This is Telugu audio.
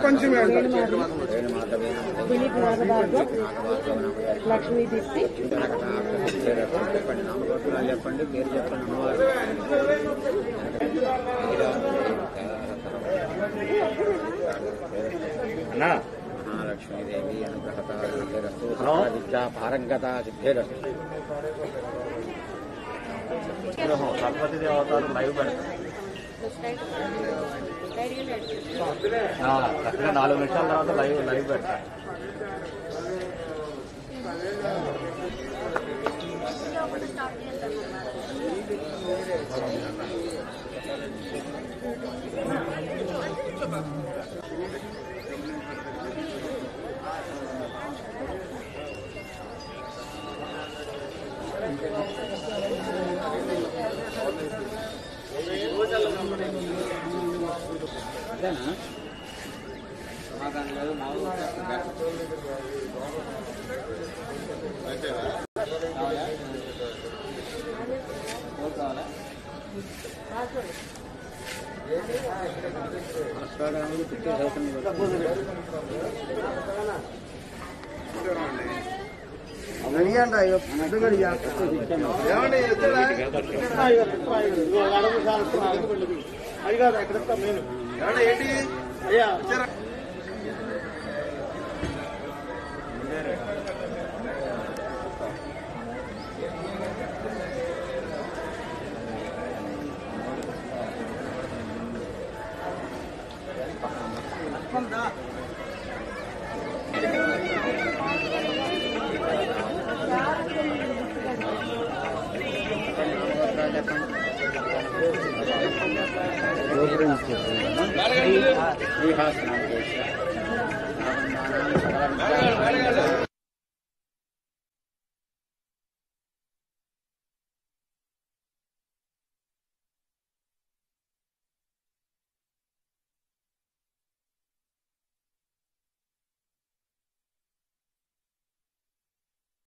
పంచమి అంటారు దిలీప్ నాగభాగం లక్ష్మీ దీప్తి చెప్పండి నామగోత్రాలు చెప్పండి పేరు చెప్పండి అమ్మవారు అన్నా మహాలక్ష్మీదేవి అనుగ్రహత సిద్ధిరస్తు విద్యా పారంగత సిద్ధిరస్తు విగ్రహం సరస్వతి అవతారం లైవ్ పెడతాం ఆ, కరెక్ట్గా నాలుగు నిమిషాల తర్వాత లైవ్ లైవ్ పెడతాం ఏమండి ఎత్తుడా? ఏమండి ఏంటి వచ్చారా? శ్రీహాసనం చేసి